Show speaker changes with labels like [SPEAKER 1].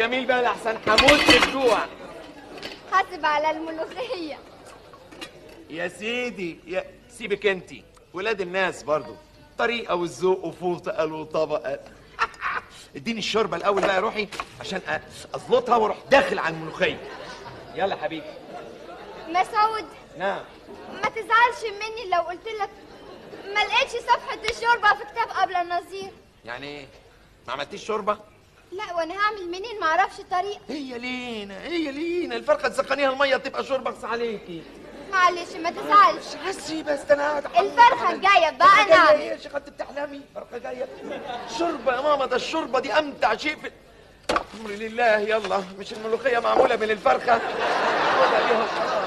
[SPEAKER 1] جميل بقى لحسن هموت من الجوع
[SPEAKER 2] حاسب على الملوخية
[SPEAKER 1] يا سيدي يا سيبك انت ولاد الناس برضو طريقه والذوق وفوطه قالوا طبق اديني الشوربه الاول بقى يا روحي عشان أ- اظبطها واروح داخل على الملوخيه يلا حبيبي
[SPEAKER 2] مسعود
[SPEAKER 1] نعم
[SPEAKER 2] ما تزعلش مني لو قلت لك ما لقيتش صفحة الشوربة في كتاب قبل النظير
[SPEAKER 1] يعني ايه ما عملتيش شوربه
[SPEAKER 2] لا وانا هعمل منين ما اعرفش الطريقة
[SPEAKER 1] هي لينا هي لينا الفرخه تسخنيها الميه تبقى شوربه اقصى عليكي
[SPEAKER 2] معلش ما تزعلش
[SPEAKER 1] حسي بس ده انا قاعد أحضر
[SPEAKER 2] الفرخة
[SPEAKER 1] عمل-
[SPEAKER 2] الجاية بقى
[SPEAKER 1] فرخة جاية
[SPEAKER 2] نعمل
[SPEAKER 1] ايه يا شيخ انت بتحلمي فرخه جايه شوربه يا ماما ده الشوربه دي امتع شيء في امر لله يلا مش الملوخيه معموله من الفرخه خدها بيها وخلاص